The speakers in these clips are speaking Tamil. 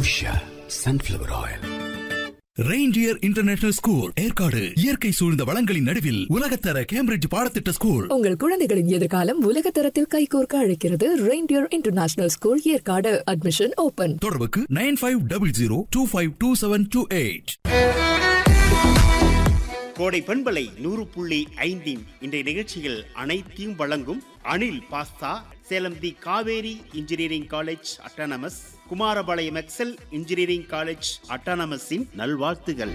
Usha sunflower oil Reindeer International School Yercaud இயற்கை சூழ்ந்த வளங்களின் நடுவில் உலகத்தர கேம்பிரிட்ஜ் பாடத்திட்ட ஸ்கூல் உங்கள் குழந்தைகளின் எதிர்காலம் உலக தரத்தில் கைகோர்க்க அழைக்கிறது Reindeer International School Yercaud admission open தொடர்புக்கு nine five double zero two five two seven two eight கோடை பண்பலை நூறு புள்ளி ஐந்தின் இன்றைய நிகழ்ச்சியில் அனைத்தையும் வழங்கும் Anil pasta Salem the Kaveri engineering college autonomous Kumarapalayam Excel engineering college அட்டானமஸின் நல்வாழ்த்துகள்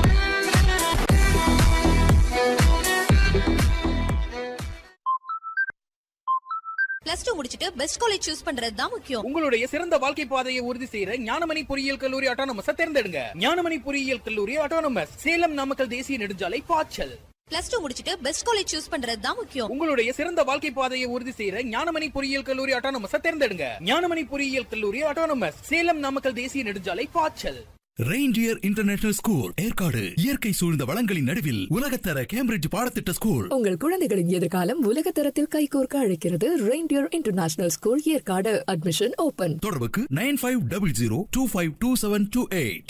பிளஸ் டூ முடிச்சிட்டு பெஸ்ட் காலேஜ் சூஸ் பண்றது தான் முக்கியம் உங்களுடைய சிறந்த வாழ்க்கை பாதையை உறுதி செய்யற ஞானமணி பொறியியல் கல்லூரி ஆட்டோனமஸ் தேர்ந்தெடுங்க ஞானமணி பொறியியல் கல்லூரி ஆட்டோனமஸ் சேலம் நாமக்கல் தேசிய நெடுஞ்சாலை பாய்ச்சல் பிளஸ் டூ முடிச்சிட்டு பெஸ்ட் காலேஜ் சூஸ் பண்றது தான் முக்கியம் உங்களுடைய சிறந்த வாழ்க்கை பாதையை உறுதி செய்யற ஞானமணி பொறியியல் கல்லூரி ஆட்டோனமஸ் தேர்ந்தெடுங்க ஞானமணி பொறியியல் கல்லூரி ஆட்டோனமஸ் சேலம் நாமக்கல் தேசிய நெடுஞ்சாலை பாய்ச்சல் ரெயின்டியர் இன்டர்நேஷனல் ஸ்கூல் ஏற்காடு இயற்கை சூழ்ந்த வளங்களின் நடுவில் உலகத்தர கேம்பிரிட்ஜ் பாடத்திட்ட ஸ்கூல் உங்கள் குழந்தைகளின் எதிர்காலம் உலக தரத்தில் கைகோர்க்க அழைக்கிறது Reindeer International School Yercaud admission open தொடர்புக்கு nine five double zero two five two seven two eight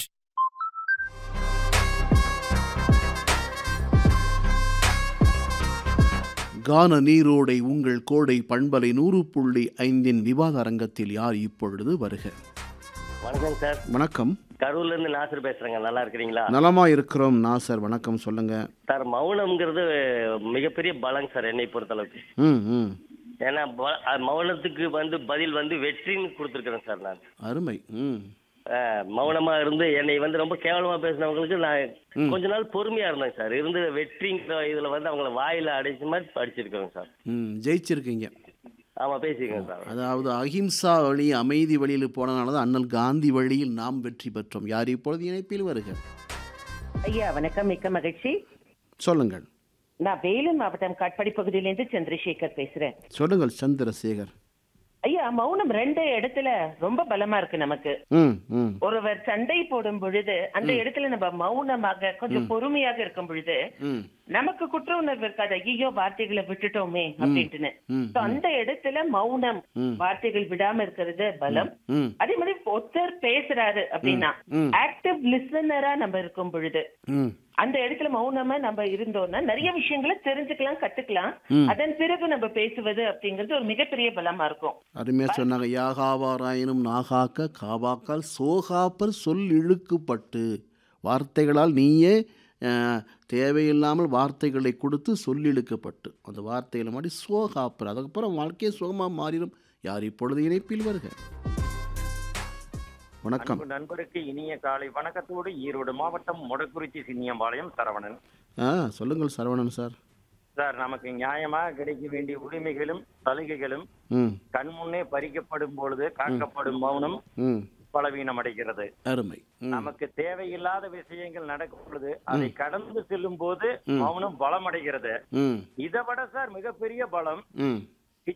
கான நீரோடை உங்கள் கோடை பண்பலை நூறு புள்ளி ஐந்தின் விவாத அரங்கத்தில் யார் இப்பொழுது வருக வணக்கம் சார் வணக்கம் கரூர்ல இருந்து நாசர் பேசுறேங்க நல்லா இருக்கிறீங்களா நலமா இருக்கிறோம் நாசர் வணக்கம் சொல்லுங்க சார் மௌனம்ங்கிறது மிகப்பெரிய பலங்க சார் என்னை பொறுத்தளவுக்கு ம் ம் ஏன்னா ப- அஹ் மௌனத்துக்கு வந்து பதில் வந்து வெற்றின்னு கொடுத்துருக்குறேன் சார் நான் அருமை ம் அஹ் மௌனமா இருந்து என்னை வந்து ரொம்ப கேவலமா பேசினவங்களுக்கு நான் கொஞ்ச நாள் பொறுமையா இருந்தேன் சார் இருந்து வெற்றிங்கிற இதுல வந்து அவங்கள வாயில அடைச்ச மாதிரி படிச்சிருக்கேன் சார் ம் ஜெயிச்சிருக்கீங்க ஆமா பேசியிருக்கேன் சார் அதாவது அகிம்சா வழி அமைதி வழியில் போனனால தான் அண்ணல் காந்தி வழியில் நாம் வெற்றி பெற்றோம் யார் இப்பொழுது இணைப்பில் வருக ஐயா வணக்கம் மிக்க மகிழ்ச்சி சொல்லுங்கள் நான் வேலூர் மாவட்டம் காட்பாடி பகுதியிலேருந்து சந்திரசேகர் பேசுறேன் சொல்லுங்கள் சந்திரசேகர் ஐயா மௌனம் ரெண்டு இடத்துல ரொம்ப பலமா இருக்கு நமக்கு ம் ம் ஒருவர் சண்டை போடும் பொழுது அந்த இடத்துல நம்ம மௌனமாக கொஞ்சம் பொறுமையாக இருக்கும் பொழுது ம் நமக்கு குற்ற உணர்வு இருக்காது ஐயோ வார்த்தைகளை விட்டுட்டோமே அப்படின்ட்டுன்னு ம், So, அந்த இடத்துல மௌனம் வார்த்தைகள் விடாம இருக்கிறது பலம் ம் அதே மாதிரி ஒருத்தர் பேசுறாரு அப்படின்னா ம். ஆக்டிவ் லிசனரா நம்ம இருக்கும் பொழுது ம் அந்த இடத்துல மௌனமா நம்ம இருந்தோம்னா நிறைய விஷயங்களை தெரிஞ்சுக்கலாம் கத்துக்கலாம் அதன் பிறகு நம்ம பேசுவது அப்படிங்கிறது ஒரு மிகப்பெரிய பலமா இருக்கும் அருமையா சொன்னாங்க யாகாவாராயினும் நாகாக்க காவாக்கால் சோகாப்பர் சொல் இழுக்குப்பட்டு வார்த்தைகளால் நீயே அஹ், தேவையில்லாமல் வார்த்தைகளை கொடுத்து சொல்லிழுக்கப்பட்டு அந்த வார்த்தைகளை மாடி சோகாப்பர் அதுக்கப்புறம் வாழ்க்கையே சுகமாக மாறிடும் யார் இப்பொழுது இணைப்பில் வருக வணக்கம் அன்பு நண்பருக்கு இனிய காலை வணக்கத்தோடு ஈரோடு மாவட்டம் மொடக்குறிச்சி சின்னியம்பாளையம் சரவணன் ஆ சொல்லுங்கள் சரவணன் சார் சார் நமக்கு நியாயமா கிடைக்க வேண்டிய உரிமைகளும் சலுகைகளும் ம் கண்முன்னே பறிக்கப்படும் பொழுது காக்கப்படும் மௌனம் ம் பலவீனம் அடைகிறது அருமை ம் நமக்கு தேவையில்லாத விஷயங்கள் நடக்கும் பொழுது அதை கடந்து செல்லும் போது மௌனம் பலம் அடைகிறது ம் இதை விட சார் மிகப்பெரிய பலம் ம்